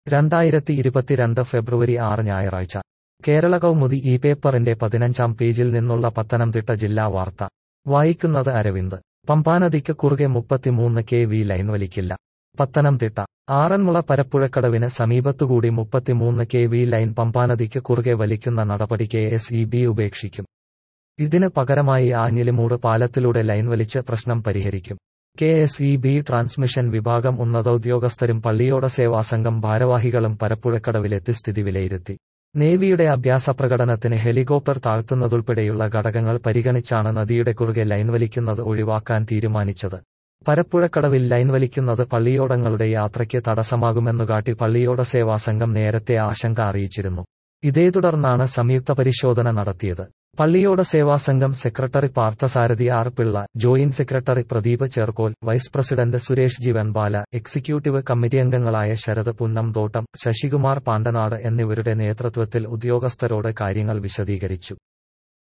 രണ്ടായിരത്തി ഇരുപത്തിരണ്ട് ഫെബ്രുവരി ആറ് ഞായറാഴ്ച കേരള കൗമുദി ഈ പേപ്പറിന്റെ പതിനഞ്ചാം പേജിൽ നിന്നുള്ള പത്തനംതിട്ട ജില്ലാ വാർത്ത വായിക്കുന്നത് അരവിന്ദ് പമ്പാനദിക്ക് കുറുകെ മുപ്പത്തിമൂന്ന് കെ വി ലൈൻ വലിക്കില്ല പത്തനംതിട്ട ആറന്മുള പരപ്പുഴക്കടവിന് സമീപത്തുകൂടി മുപ്പത്തിമൂന്ന് കെ വി ലൈൻ പമ്പാനദിക്ക് കുറുകെ വലിക്കുന്ന നടപടി കെ എസ് ഇ ബി ഉപേക്ഷിക്കും ഇതിന് പകരമായി ആഞ്ഞിലിമൂട് പാലത്തിലൂടെ ലൈൻ വലിച്ച് പ്രശ്നം പരിഹരിക്കും K S E B transmission വിഭാഗം ഉന്നതോദ്യോഗസ്ഥരും പള്ളിയോട സേവാസംഘം ഭാരവാഹികളും പരപ്പുഴക്കടവിലെത്തി സ്ഥിതി വിലയിരുത്തി നേവിയുടെ അഭ്യാസ പ്രകടനത്തിന് ഹെലികോപ്റ്റർ താഴ്ത്തുന്നതുൾപ്പെടെയുള്ള ഘടകങ്ങൾ പരിഗണിച്ചാണ് നദിയുടെ കുറുകെ ലൈൻ വലിക്കുന്നത് ഒഴിവാക്കാൻ തീരുമാനിച്ചത് പരപ്പുഴക്കടവിൽ ലൈൻ വലിക്കുന്നത് പള്ളിയോടങ്ങളുടെ യാത്രയ്ക്ക് തടസ്സമാകുമെന്നുകാട്ടി പള്ളിയോട സേവാസംഘം നേരത്തെ ആശങ്ക അറിയിച്ചിരുന്നു ഇതേ തുടർന്നാണ് സംയുക്ത പരിശോധന നടത്തിയത് പള്ളിയോട സേവാസംഘം secretary Parthasarathy R Pillai joint secretary Pradeep Cherkol vice president Suresh Jeevanpala executive committee അംഗങ്ങളായ ശരത് പുന്നംതോട്ടം ശശികുമാർ പാണ്ടനാട് എന്നിവരുടെ നേതൃത്വത്തിൽ ഉദ്യോഗസ്ഥരോട് കാര്യങ്ങൾ വിശദീകരിച്ചു